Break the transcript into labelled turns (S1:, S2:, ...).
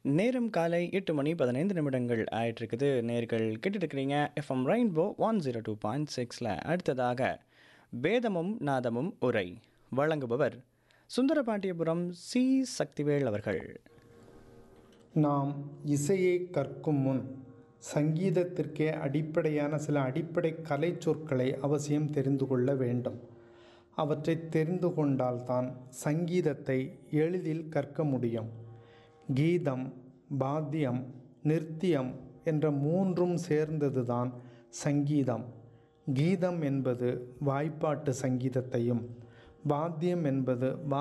S1: நேரம் காலை எட்டு மணி பதினைந்து நிமிடங்கள் ஆயிட்டிருக்குது நேர்கள் கேட்டுருக்கிறீங்க FM rainbow one zero two point சிக்ஸில் அடுத்ததாக வேதமும் நாதமும் உரை வழங்குபவர் சுந்தரபாண்டியபுரம் சி சக்திவேல் அவர்கள்
S2: நாம் இசையை கற்கும் முன் சங்கீதத்திற்கே அடிப்படையான சில அடிப்படை கலை சொற்களை அவசியம் தெரிந்து கொள்ள வேண்டும் அவற்றை தெரிந்து கொண்டால்தான் சங்கீதத்தை எளிதில் கற்க முடியும் கீதம் பாத்தியம் நிருத்தியம் என்ற மூன்றும் சேர்ந்ததுதான் சங்கீதம் கீதம் என்பது வாய்ப்பாட்டு சங்கீதத்தையும் வாத்தியம் என்பது